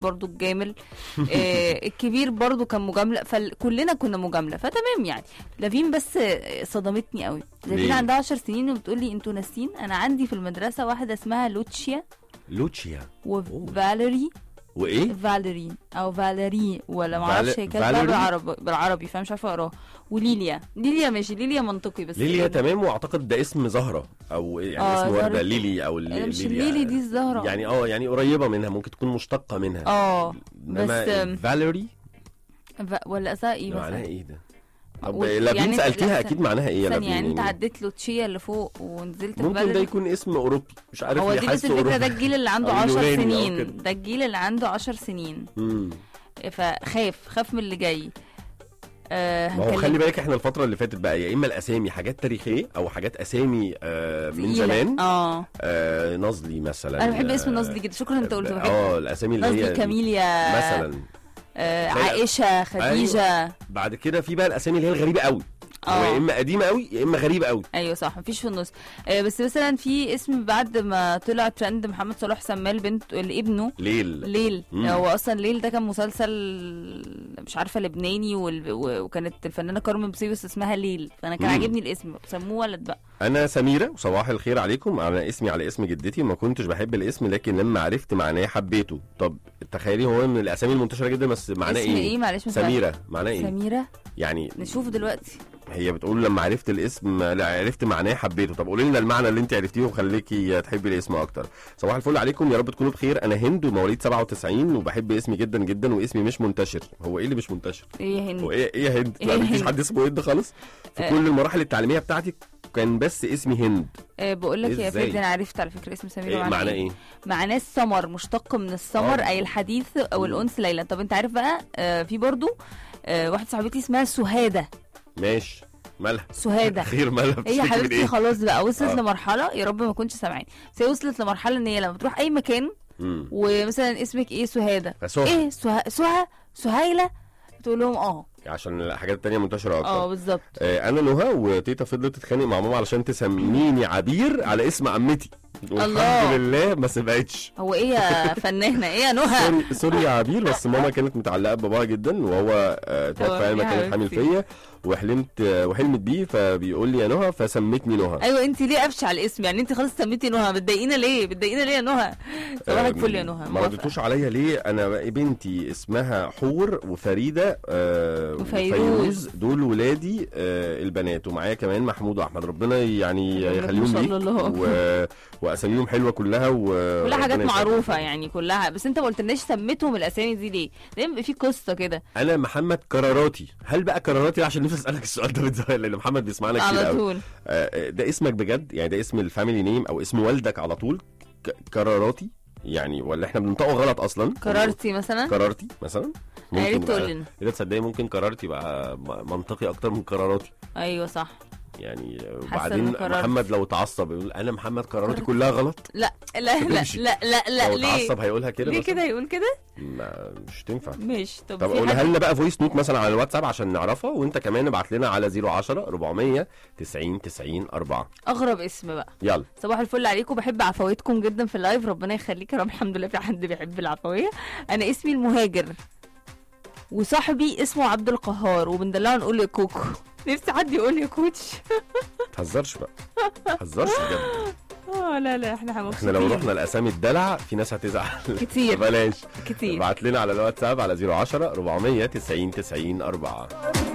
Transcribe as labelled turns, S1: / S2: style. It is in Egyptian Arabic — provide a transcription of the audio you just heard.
S1: برضو الجامل آه الكبير برضو كان مجامله فكلنا كنا مجامله فتمام يعني لافين بس آه، صدمتني قوي لافين
S2: ليه؟
S1: عندها 10 سنين وبتقول لي انتوا ناسين انا عندي في المدرسه واحده اسمها لوتشيا
S2: لوتشيا
S1: وفاليري
S2: وايه
S1: فاليري او فاليري ولا
S2: فال-
S1: معرفش هي كانت بقى
S2: فاليري؟
S1: بالعربي بالعربي فمش عارفه اقراها وليليا ليليا ماشي ليليا منطقي بس
S2: ليليا تمام واعتقد ده اسم زهره او يعني
S1: آه،
S2: اسم ورده
S1: زهرة.
S2: ليلي او اللي
S1: لا، مش الليلي دي الزهره
S2: يعني اه يعني قريبه منها ممكن تكون مشتقه منها
S1: اه
S2: انما
S1: بس-
S2: فاليري
S1: ف- ولا اسمها ايه
S2: معناها
S1: مثلا
S2: ايه ده طب
S1: و-
S2: لابين
S1: يعني أنت-
S2: سالتيها
S1: لا،
S2: اكيد معناها ايه يا
S1: ثانية
S2: لابين
S1: يعني انت
S2: يعني
S1: عديت لوتشيا اللي فوق ونزلت في
S2: ممكن ده
S1: فاليري
S2: يكون اسم اوروبي مش عارف
S1: هو
S2: ليه
S1: دي بس
S2: حاسه
S1: الفكره
S2: أوروبي.
S1: ده الجيل اللي عنده
S2: أو
S1: 10
S2: يوناني أو
S1: سنين
S2: كده.
S1: ده الجيل اللي عنده 10 سنين
S2: مم.
S1: فخاف خاف من اللي جاي آه
S2: ما هو
S1: هنكلم-
S2: خلي بالك احنا الفترة اللي فاتت بقى يا اما الاسامي حاجات تاريخية او حاجات اسامي آه من
S1: تقيلة.
S2: زمان
S1: اه
S2: آه نظلي مثلا
S1: انا بحب اسم
S2: آه،
S1: نظلي جدا شكرا انت قلت بحب
S2: اه الاسامي اللي
S1: نظلي
S2: هي
S1: كاميليا
S2: مثلا
S1: آه
S2: لا، لا.
S1: عائشه خديجه
S2: بعد كده في بقى الاسامي اللي هي الغريبة قوي هو يا
S1: اه
S2: اما قديمة قوي يا اما غريبة قوي
S1: ايوه صح مفيش في النص آه بس مثلا في اسم بعد ما طلع ترند محمد صلاح سماه لبنت لابنه
S2: ليل
S1: ليل
S2: مم.
S1: هو اصلا ليل ده كان مسلسل مش عارفه لبناني وال... و- وكانت الفنانه كارmen بسيبس اسمها ليل فانا كان
S2: مم.
S1: عاجبني الاسم سموه ولد بقى
S2: انا سميرة وصباح الخير عليكم انا اسمي على اسم جدتي ما كنتش بحب الاسم لكن لما عرفت معناه حبيته طب تخيلي هو من الاسامي المنتشرة جدا بس معناه
S1: اسم ايه معلش مش عارفة.
S2: سميرة معناه ايه
S1: سميره
S2: يعني
S1: نشوف دلوقتي
S2: هي بتقول لما عرفت الاسم لا عرفت معناه حبيته طب قولي لنا المعنى اللي انت عرفتيه وخليكي تحبي الاسم اكتر صباح الفل عليكم يا رب تكونوا بخير انا هند ومواليد 97 وبحب اسمي جدا جدا واسمي مش منتشر هو ايه اللي مش منتشر
S1: ايه هند
S2: هو ايه ايه يا هند
S1: إيه
S2: ما
S1: يا
S2: فيش
S1: هند؟
S2: حد اسمه هند خالص في
S1: آه.
S2: كل المراحل التعليميه بتاعتي كان بس اسمي هند
S1: آه بقول لك يا
S2: إزاي؟
S1: فردي انا عرفت على فكره اسم سميره
S2: إيه معناه ايه
S1: معناه السمر مشتق من السمر
S2: آه.
S1: اي الحديث او
S2: مم.
S1: الانس ليلا طب انت عارف بقى آه في برضو آه واحده صاحبتي اسمها سهاده
S2: ماشي مالها
S1: سهاده
S2: خير مالها
S1: هي
S2: بتشتكي من
S1: حبيبتي
S2: ايه
S1: خلاص بقى وصلت
S2: آه.
S1: لمرحله يا رب ما كنتش سامعاني بس هي وصلت لمرحله ان هي لما تروح اي مكان
S2: مم.
S1: ومثلا اسمك ايه سهاده
S2: فسهى
S1: ايه سهى سهى سهيله تقول لهم اه
S2: عشان الحاجات التانية منتشره اكتر
S1: اه بالظبط
S2: آه، انا نهى وتيتا فضلت تتخانق مع ماما علشان تسميني عبير على اسم عمتي
S1: الله.
S2: والحمد لله ما سمعتش
S1: هو ايه يا فنانه ايه يا نهى
S2: سوري سوري يا عبير بس ماما كانت متعلقه بباباها جدا وهو آه، توفى
S1: توفى
S2: لما
S1: يا
S2: كانت حامل
S1: حبيبتي.
S2: فيا وحلمت آه، وحلمت بيه فبيقول لي يا نهى فسمتني نهى
S1: ايوه انت ليه قفش على الاسم يعني انت خلاص سميتي نهى بتضايقينا ليه بتضايقينا ليه يا نهى صباح
S2: آه،
S1: الفل يا نهى
S2: ما
S1: موافقة.
S2: ردتوش عليا ليه انا بقى بنتي اسمها حور وفريده آه،
S1: وفيروز.
S2: دول ولادي آه، البنات ومعايا كمان محمود واحمد ربنا يعني
S1: ما
S2: يخليهم
S1: شاء
S2: ليك
S1: الله الله
S2: و... واساميهم حلوه كلها و
S1: كلها حاجات
S2: ربنا يسعدك.
S1: معروفه يعني كلها بس انت ما قلتلناش سميتهم الاسامي دي ليه دايما بيبقى في قصه كده
S2: انا محمد قراراتي هل بقى قراراتي عشان نفسي اسالك السؤال ده من زمان لان محمد بيسمعنا كتير
S1: على
S2: قوي
S1: طول
S2: آه، ده اسمك بجد يعني ده اسم الفاميلي نيم او اسم والدك على طول ك- قراراتي يعني ولا احنا بننطقه غلط اصلا
S1: قررتي مثلا
S2: قرارتي مثلا
S1: يا ريت
S2: يبقى-
S1: تقول لنا
S2: اذا تصدقي ممكن قرارتي يبقى م- منطقي اكتر من قراراتي
S1: ايوه صح
S2: يعني آه،
S1: حاسة
S2: وبعدين
S1: إن قرارتي.
S2: محمد لو اتعصب يقول انا محمد قراراتي
S1: قرارتي.
S2: كلها غلط
S1: لا لا لا
S2: تمشي.
S1: لا لا لا
S2: لو
S1: ليه
S2: اتعصب هيقولها كده
S1: ليه
S2: مثلاً؟
S1: كده يقول كده
S2: ما مش تنفع
S1: ماشي طب
S2: طب
S1: في
S2: قولها
S1: حد
S2: لنا بقى فويس نوت مثلا على الواتساب عشان نعرفها وانت كمان ابعت لنا على 010 400 90 90 4
S1: اغرب اسم بقى
S2: يلا
S1: صباح الفل عليكم بحب عفويتكم جدا في اللايف ربنا يخليك يا رب الحمد لله في حد بيحب العفويه انا اسمي المهاجر وصاحبي اسمه عبد القهار وبندلعه نقول يا كوكو نفسي حد يقول يا كوتش
S2: تهزرش بقى تهزرش بجد
S1: اه لا لا احنا
S2: احنا
S1: مبسوطين
S2: لو رحنا لاسامي الدلع في ناس هتزعل
S1: كتير
S2: بلاش
S1: كتير
S2: ابعت لنا على الواتساب على 010 400 90 90 4